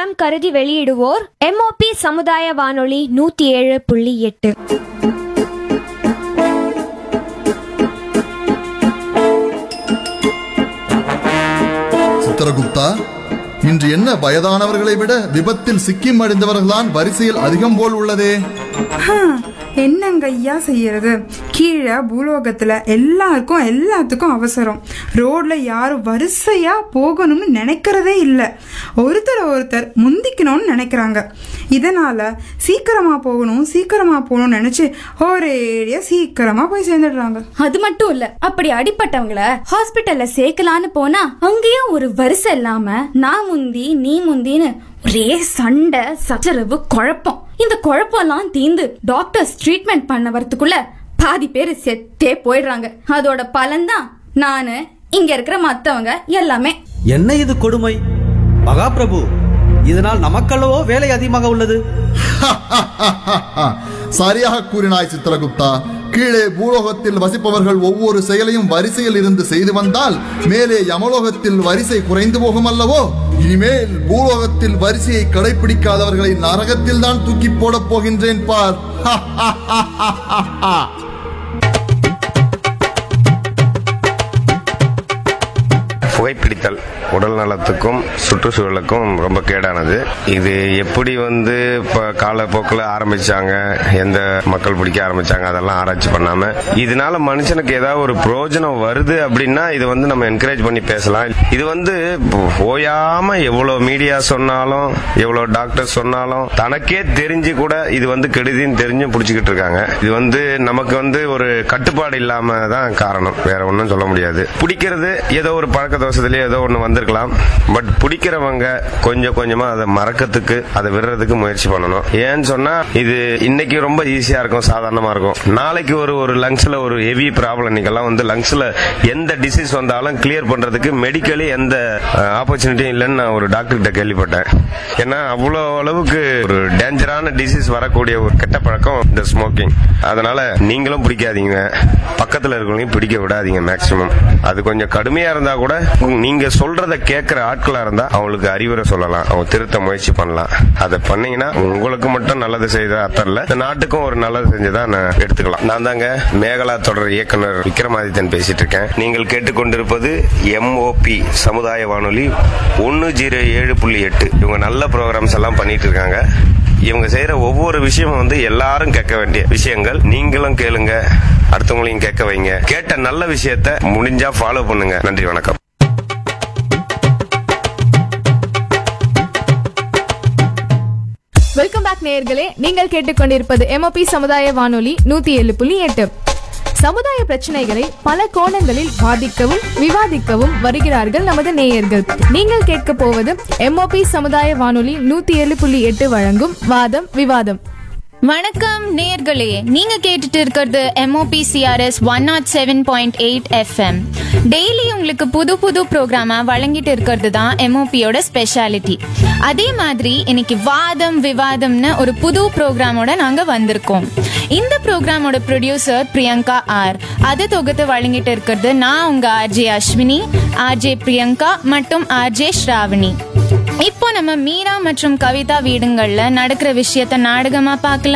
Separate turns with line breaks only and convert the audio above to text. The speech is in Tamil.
நலம் கருதி வெளியிடுவோர் எம்ஓபி சமுதாய வானொலி நூத்தி ஏழு புள்ளி எட்டு
சித்திரகுப்தா இன்று என்ன வயதானவர்களை விட விபத்தில் சிக்கி மடிந்தவர்கள்தான் வரிசையில் அதிகம் போல் உள்ளதே
ஹம், என்னங்க ஐயா செய்யறது கீழே பூலோகத்துல எல்லாருக்கும் எல்லாத்துக்கும் அவசரம் ரோட்ல யாரும் வரிசையா போகணும்னு நினைக்கிறதே இல்ல ஒருத்தர் ஒருத்தர் முந்திக்கணும்னு நினைக்கிறாங்க இதனால சீக்கிரமா போகணும் சீக்கிரமா போகணும்னு நினைச்சு ஒரேடியா சீக்கிரமா போய் சேர்ந்துடுறாங்க
அது மட்டும் இல்ல அப்படி அடிப்பட்டவங்கள ஹாஸ்பிட்டல்ல சேர்க்கலான்னு போனா அங்கேயும் ஒரு வரிசை இல்லாம நான் முந்தி நீ முந்தின்னு ஒரே சண்டை சச்சரவு குழப்பம் இந்த குழப்பம்லாம் தீந்து டாக்டர்ஸ் ட்ரீட்மெண்ட் பண்ண வரதுக்குள்ள பாதி பேர் செத்தே போயிடுறாங்க அதோட பலன்தான் நானு இங்க இருக்கிற மத்தவங்க எல்லாமே
என்ன இது கொடுமை மகாபிரபு இதனால் நமக்கல்லவோ வேலை அதிகமாக உள்ளது
சரியாக கூறினாய் சித்திரகுப்தா கீழே பூலோகத்தில் வசிப்பவர்கள் ஒவ்வொரு செயலையும் வரிசையில் இருந்து செய்து வந்தால் மேலே யமலோகத்தில் வரிசை குறைந்து போகும் அல்லவோ இனிமேல் பூலோகத்தில் வரிசையை கடைபிடிக்காதவர்களை நரகத்தில் தான் தூக்கி போடப் போகின்றேன் பார்
புகைப்பிடித்தல் உடல் நலத்துக்கும் சுற்றுச்சூழலுக்கும் ரொம்ப கேடானது இது எப்படி வந்து இப்போ காலப்போக்கில் ஆரம்பிச்சாங்க எந்த மக்கள் பிடிக்க ஆரம்பிச்சாங்க அதெல்லாம் ஆராய்ச்சி பண்ணாம இதனால மனுஷனுக்கு ஏதாவது ஒரு பிரயோஜனம் வருது அப்படின்னா இது வந்து நம்ம என்கரேஜ் பண்ணி பேசலாம் இது வந்து ஓயாம எவ்வளவு மீடியா சொன்னாலும் எவ்வளவு டாக்டர் சொன்னாலும் தனக்கே தெரிஞ்சு கூட இது வந்து கெடுதின்னு தெரிஞ்சும் பிடிச்சிக்கிட்டு இருக்காங்க இது வந்து நமக்கு வந்து ஒரு கட்டுப்பாடு இல்லாம தான் காரணம் வேற ஒன்றும் சொல்ல முடியாது பிடிக்கிறது ஏதோ ஒரு பழக்க தோஷத்திலேயே ஏதோ ஒன்று வந்திருக்கலாம் பட் பிடிக்கிறவங்க கொஞ்சம் கொஞ்சமா அதை மறக்கிறதுக்கு அதை விடுறதுக்கு முயற்சி பண்ணணும் ஏன்னு சொன்னா இது இன்னைக்கு ரொம்ப ஈஸியா இருக்கும் சாதாரணமா இருக்கும் நாளைக்கு ஒரு ஒரு லங்ஸ்ல ஒரு ஹெவி ப்ராப்ளம் இன்னைக்கெல்லாம் வந்து லங்ஸ்ல எந்த டிசீஸ் வந்தாலும் கிளியர் பண்றதுக்கு மெடிக்கலி எந்த ஆப்பர்ச்சுனிட்டியும் இல்லைன்னு நான் ஒரு டாக்டர் கிட்ட கேள்விப்பட்டேன் ஏன்னா அவ்வளோ அளவுக்கு ஒரு டேஞ்சரான டிசீஸ் வரக்கூடிய ஒரு கெட்ட பழக்கம் இந்த ஸ்மோக்கிங் அதனால நீங்களும் பிடிக்காதீங்க பக்கத்துல இருக்கிறவங்களையும் பிடிக்க விடாதீங்க மேக்சிமம் அது கொஞ்சம் கடுமையா இருந்தா கூட உங்க- நீங்க சொல்றத கேட்கிற ஆட்களா இருந்தா அவங்களுக்கு அறிவுரை சொல்லலாம் அவங்க திருத்த முயற்சி பண்ணலாம் அதை பண்ணீங்கன்னா உங்களுக்கு மட்டும் நல்லது செய்த அர்த்தம் இல்ல இந்த நாட்டுக்கும் ஒரு நல்லது செஞ்சதா நான் எடுத்துக்கலாம் நான் தாங்க மேகலா தொடர் இயக்குனர் விக்ரமாதித்தன் பேசிட்டு இருக்கேன் நீங்கள் கேட்டுக்கொண்டிருப்பது எம்ஓபி சமுதாய வானொலி ஒன்னு ஜீரோ ஏழு புள்ளி எட்டு இவங்க நல்ல ப்ரோக்ராம்ஸ் எல்லாம் பண்ணிட்டு இருக்காங்க இவங்க செய்யற ஒவ்வொரு விஷயமும் வந்து எல்லாரும் கேட்க வேண்டிய விஷயங்கள் நீங்களும் கேளுங்க அடுத்தவங்களையும் கேட்க வைங்க கேட்ட நல்ல விஷயத்த முடிஞ்சா ஃபாலோ பண்ணுங்க நன்றி வணக்கம்
வெல்கம் பேக் நேயர்களே நீங்கள் கேட்டுக்கொண்டிருப்பது எம்ஓபி சமுதாய வானொலி நூத்தி ஏழு புள்ளி எட்டு சமுதாய பிரச்சனைகளை பல கோணங்களில் வாதிக்கவும் விவாதிக்கவும் வருகிறார்கள் நமது நேயர்கள் நீங்கள் கேட்க போவது எம்ஓபி சமுதாய வானொலி நூத்தி ஏழு புள்ளி எட்டு வழங்கும் வாதம் விவாதம்
வணக்கம் நேர்களே நீங்க கேட்டுட்டு இருக்கிறது MOP CRS one nought seven point eight FM daily உங்களுக்கு புது புது ப்ரோக்ராமா வழங்கிட்டு இருக்கிறது தான் எம்ஓபியோட ஸ்பெஷாலிட்டி அதே மாதிரி இன்னைக்கு வாதம் விவாதம்னு ஒரு புது ப்ரோக்ராமோட நாங்க வந்திருக்கோம் இந்த ப்ரோக்ராமோட ப்ரொடியூசர் பிரியங்கா ஆர் அது தொகுத்து வழங்கிட்டு இருக்கிறது நான் உங்க ஆர்ஜே அஸ்வினி ஆர்ஜே பிரியங்கா மற்றும் ஆர்ஜே ஸ்ராவணி இப்போ நம்ம மீரா மற்றும் கவிதா வீடுங்கள்ல நடக்கிற விஷயத்த நாடகமா பார்க்கலாம்